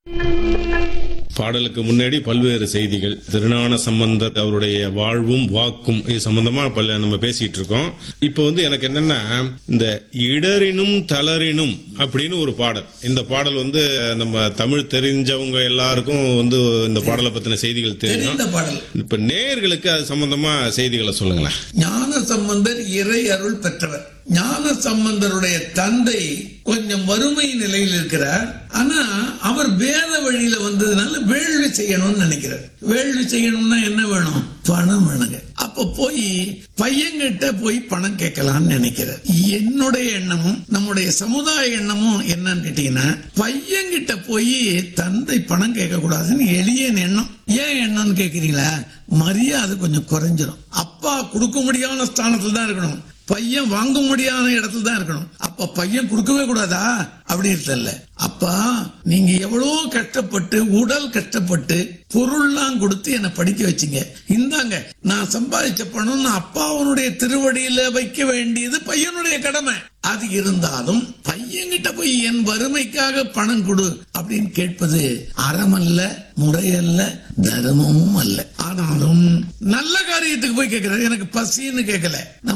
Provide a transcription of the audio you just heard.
பாடலுக்கு முன்னாடி பல்வேறு செய்திகள் திருஞான சம்பந்தர் அவருடைய வாழ்வும் வாக்கும் இது சம்பந்தமா பல நம்ம பேசிட்டு இருக்கோம் இப்போ வந்து எனக்கு என்னன்னா இந்த இடரினும் தளரினும் அப்படின்னு ஒரு பாடல் இந்த பாடல் வந்து நம்ம தமிழ் தெரிஞ்சவங்க எல்லாருக்கும் வந்து இந்த பாடலை பத்தின செய்திகள் தெரியும் தெரிந்த பாடல் இப்ப நேயர்களுக்கு அது சம்பந்தமா செய்திகளை சொல்லுங்களேன் ஞான சம்பந்தர் இறை அருள் பெற்றவர் ஞான சம்பந்தருடைய தந்தை கொஞ்சம் வறுமை நிலையில் இருக்கிறார் ஆனா அவர் வேத வழியில வந்ததுனால வேள்வி செய்யணும்னு நினைக்கிறார் வேள்வி செய்யணும்னா என்ன வேணும் பணம் வேணுங்க அப்ப போய் பையன்கிட்ட போய் பணம் கேட்கலாம்னு நினைக்கிறார் என்னுடைய எண்ணமும் நம்முடைய சமுதாய எண்ணமும் என்னன்னு கேட்டீங்கன்னா பையன்கிட்ட போய் தந்தை பணம் கேட்க கூடாதுன்னு எளிய எண்ணம் ஏன் எண்ணம்னு கேக்குறீங்களா மரியாதை கொஞ்சம் குறைஞ்சிரும் அப்பா கொடுக்க முடியாத ஸ்தானத்துல தான் இருக்கணும் பையன் வாங்க முடியாத இடத்துல தான் இருக்கணும் அப்ப பையன் கொடுக்கவே கூடாதா அப்படி இல்ல அப்பா நீங்க எவ்வளவு கஷ்டப்பட்டு உடல் கஷ்டப்பட்டு பொருள்லாம் கொடுத்து என்னை படிக்க வச்சீங்க இந்தாங்க நான் சம்பாதிச்ச பணம் நான் அப்பாவனுடைய திருவடியில வைக்க வேண்டியது பையனுடைய கடமை அது இருந்தாலும் பையன்கிட்ட போய் என் வறுமைக்காக பணம் கொடு அப்படின்னு கேட்பது அறமல்ல முறையல்ல தர்மமும் அல்ல ஆனாலும் நல்ல காரியத்துக்கு போய் கேட்கிறாரு எனக்கு பசின்னு கேட்கல நான்